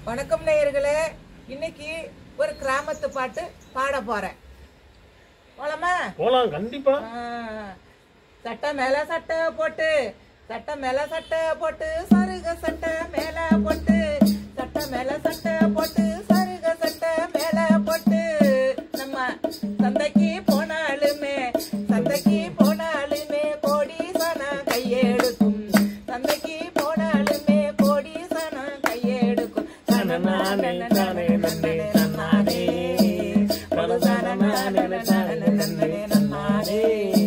வணக்கம் நேயர்களே இன்னைக்கு ஒரு கிராமத்து பாட்டு பாட போறேன் போலாமா போலாம் கண்டிப்பா ஆ, சட்டை மேல சட்டை போட்டு சட்டை மேல சட்டை போட்டு சருக சட்டை மேல போட்டு சட்டை மேல சட்டை போட்டு சருக சட்டை மேல போட்டு நம்ம சந்தைக்கு போனாலுமே சந்தைக்கு போனாலுமே கோடீசன கையெடுக்கும் சந்தைக்கு போனாலுமே கோடீசன கையெடுக்கும் தனநானே, தானே, நன்னே, தன்னானே. பலதானநானே, தானே, நன்னே, தன்னானே.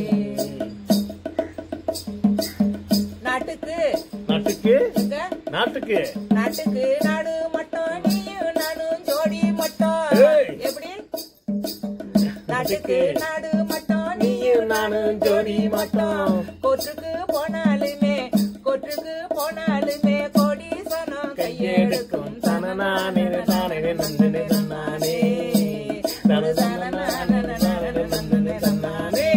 நாட்டுக்கு நாட்டுக்கு எங்க நாட்டுக்கு நாட்டுக்கு நாடு மட்டும் நீயும் நானும் ஜோடி மட்டும் ஏய். எப்படி நாட்டுக்கு நாடு மட்டும் நீயும் நானும் ஜோடி மட்டும் கோற்றுக்கு போனாலுமே கோற்றுக்கு போனாலுமே கோடீசனம் கையெடுக்கும் தனநானே, தானே, நன்னே, தன்னானே. தனதானநானே, தானே, நன்னே, தன்னானே.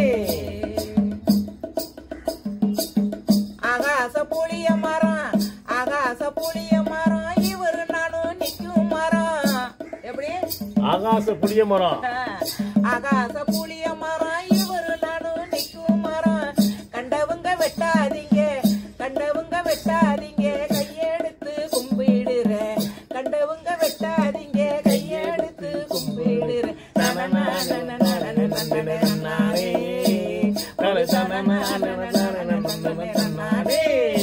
ஆகாச புளிய மரம் ஆகாச புளிய மரம் இவரு நானும் நிக்கும் மரம் எப்படி ஆகாச புளிய மரம் ஆகாச புளிய மரம் இவரு நானும் நிக்கும் மரம் கண்டவங்க வெட்டாதீங்க கண்டவங்க வெட்டாதீங்க கையெடுத்து கும்பிடுறேன் கண்டவங்க வெட்டாதீங்க கையெடுத்து கும்பிடுறேன் தனநானே, தானே, நன்னே, தன்னானே. தனதானநானே, தானே, நன்னே, தன்னானே.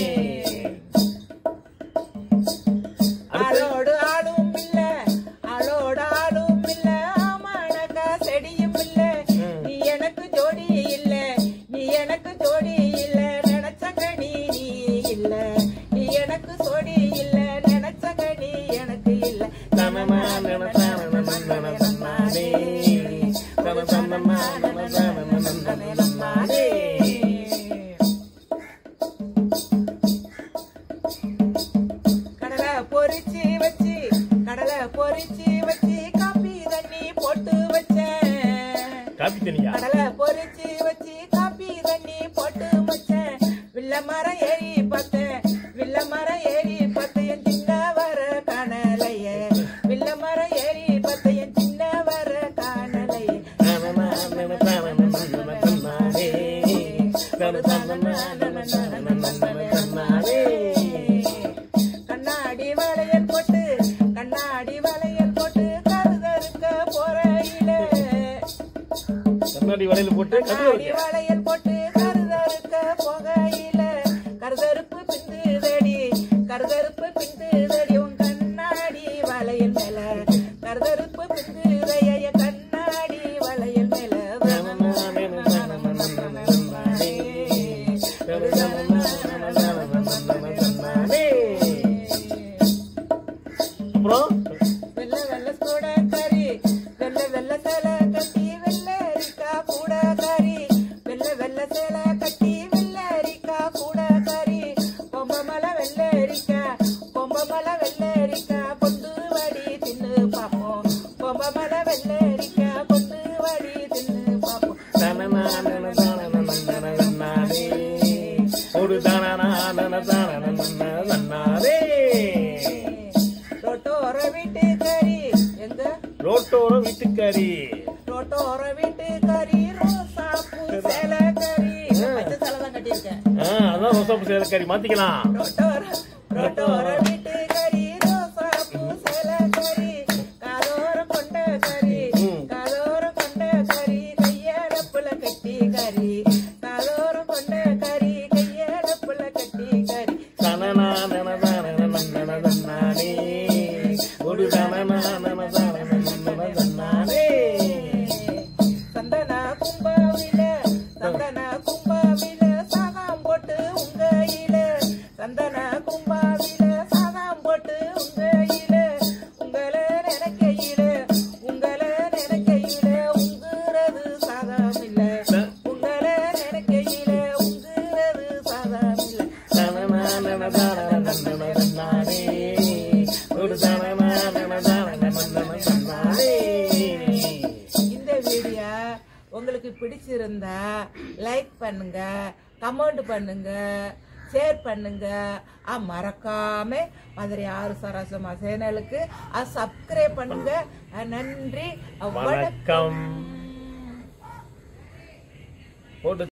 அடுத்து ஆளோடு ஆளும் இல்ல ஆளோடு ஆளும் இல்ல ஆமானக்கா செடியும் இல்ல நீ எனக்கு ஜோடி இல்ல நீ எனக்கு ஜோடி இல்ல நினைச்சங்கடி நீ இல்ல நீ எனக்கு ஜோடி இல்ல நினைச்சங்கடி எனக்கு இல்ல தனநானே, தானே, நன்னே, தன்னானே. தனதானநானே, தானே, நன்னே, தன்னானே. கடலை பொரிச்சு வச்சு கடலை பொரிச்சு வச்சு காப்பி தண்ணி போட்டு வச்சேன் காப்பி தனியா கடலை பொரிச்சு வச்சு காப்பி தண்ணி போட்டு வச்சேன் வில்ல மரம் ஏறி பார்த்தேன் வில்ல மரம் ஏறி பார்த்தேன் என் சின்ன வர காணலையே வில்ல மரம் ஏறி பார்த்தேன் என் சின்ன வர காணலையே கண்ணாடி வளையல் போட்டு கண்ணாடி வளையல் போட்டு கருதறுக்க போறையில கண்ணாடி வலையில போட்டு கண்ணாடி கடுகு வளையல் போட்டு கருதறுக்க போகையில கருதறுப்பு பிந்துதடி கருதறுப்பு பிந்துதடி உன் கண்ணாடி வளையல் மேல கருதறுப்பு பிந்துதைய கண்ணாடி வளையல் மேல அப்புறம் வெள்ள வெள்ள கூட கறி வெள்ள வெள்ள சேலை கட்டி வெள்ளரிக்கா கூட கறி வெள்ள வெள்ள சேலை கட்டி வெள்ளரிக்கா கூட கறி பொம்ப மலை வெள்ளரிக்கா பொம்ப மலை வெள்ளரிக்கா கொண்டு வடி தின்னு பாப்போம் பொம்ப மலை வெள்ளரிக்கா கொண்டு வடி தின்னு பாப்போம் ஒரு தானே ரோட்டோர வீட்டு கறி எங்க ரோட்டோர வீட்டுக்காரி ரோட்டோர வீட்டு கறி ரோசாப்பூ சேலை கறி பச்சை சேலை தான் கட்டியிருக்கேன் ஆ, அதான் ரோசாப்பு சேலக்காரி மாத்திக்கலாம் ரோட்டோர ரோட்டோர வீட்டு கறி ரோசாப்பூ சேலை கறி காதோர கொண்ட கறி ம். காதோர கொண்ட கறி கையடப்புல கட்டி கறி காதோர கொண்ட கறி கையடப்புல கட்டி கறி தனநானே ஒரு தானே சந்தனா கும்பாவில சந்தனா கும்பாவில சாதாம் போட்டு உங்க இல சந்தனா கும்பாவில சாதாம் போட்டு உங்க இல உங்களை நினைக்கையில உங்களை நினைக்கையில உங்குறது சாதாம் இல்ல உங்களை நினைக்கையில உங்குறது சாதாம் இல்ல ஒரு தானே இந்த வீடியோ உங்களுக்கு பிடிச்சிருந்தா லைக் பண்ணுங்க கமெண்ட் பண்ணுங்க ஷேர் பண்ணுங்க ஆ, மறக்காம மதுரை ஆறு சரசமா சேனலுக்கு சப்ஸ்கிரைப் பண்ணுங்க ஆ, நன்றி ஆ, வணக்கம் போட்டு